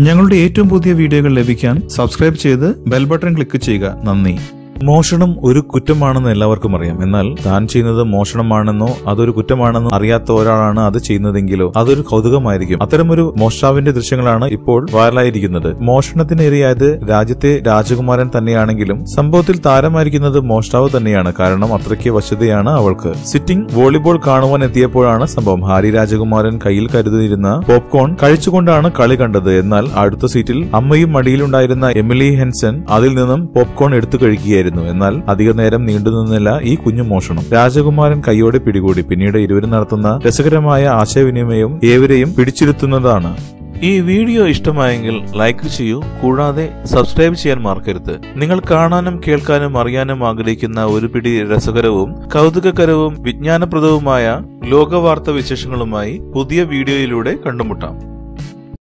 ഞങ്ങളുടെ ഏറ്റവും പുതിയ വീഡിയോകൾ ലഭിക്കാൻ സബ്സ്ക്രൈബ് ചെയ്ത് ബെൽ ബട്ടൺ ക്ലിക്ക് ചെയ്യുക നന്ദി മോഷണം ഒരു കുറ്റമാണെന്ന് എല്ലാവർക്കും അറിയാം എന്നാൽ താൻ ചെയ്യുന്നത് മോഷണമാണെന്നോ അതൊരു കുറ്റമാണെന്നോ അറിയാത്ത ഒരാളാണ് അത് ചെയ്യുന്നതെങ്കിലോ അതൊരു കൗതുകമായിരിക്കും അത്തരമൊരു മോഷ്ടാവിന്റെ ദൃശ്യങ്ങളാണ് ഇപ്പോൾ വൈറലായിരിക്കുന്നത് മോഷണത്തിനിരയായത് രാജ്യത്തെ രാജകുമാരൻ തന്നെയാണെങ്കിലും സംഭവത്തിൽ താരമായിരിക്കുന്നത് മോഷ്ടാവ് തന്നെയാണ് കാരണം അത്രയ്ക്ക് വശതയാണ് അവൾക്ക് സിറ്റിംഗ് വോളിബോൾ കാണുവാൻ എത്തിയപ്പോഴാണ് സംഭവം ഹാരി രാജകുമാരൻ കയ്യിൽ കരുതിയിരുന്ന പോപ്കോൺ കഴിച്ചുകൊണ്ടാണ് കളി കണ്ടത് എന്നാൽ അടുത്ത സീറ്റിൽ അമ്മയും മടിയിലുണ്ടായിരുന്ന എമിലി ഹെൻസൺ അതിൽ നിന്നും പോപ്കോൺ എടുത്തു കഴിക്കുകയായിരുന്നു എന്നാൽ അധിക നേരം നീണ്ടുനിന്നില്ല ഈ കുഞ്ഞു മോഷണം രാജകുമാരൻ കൈയോടെ പിടികൂടി പിന്നീട് ഇരുവരും നടത്തുന്ന രസകരമായ ആശയവിനിമയം ഏവരെയും പിടിച്ചിരുത്തുന്നതാണ് ഈ വീഡിയോ ഇഷ്ടമായെങ്കിൽ ലൈക്ക് ചെയ്യൂ കൂടാതെ സബ്സ്ക്രൈബ് ചെയ്യാൻ മറക്കരുത് നിങ്ങൾ കാണാനും കേൾക്കാനും അറിയാനും ആഗ്രഹിക്കുന്ന ഒരു പിടി രസകരവും കൗതുകകരവും വിജ്ഞാനപ്രദവുമായ ലോകവാർത്ത വിശേഷങ്ങളുമായി പുതിയ വീഡിയോയിലൂടെ കണ്ടുമുട്ടാം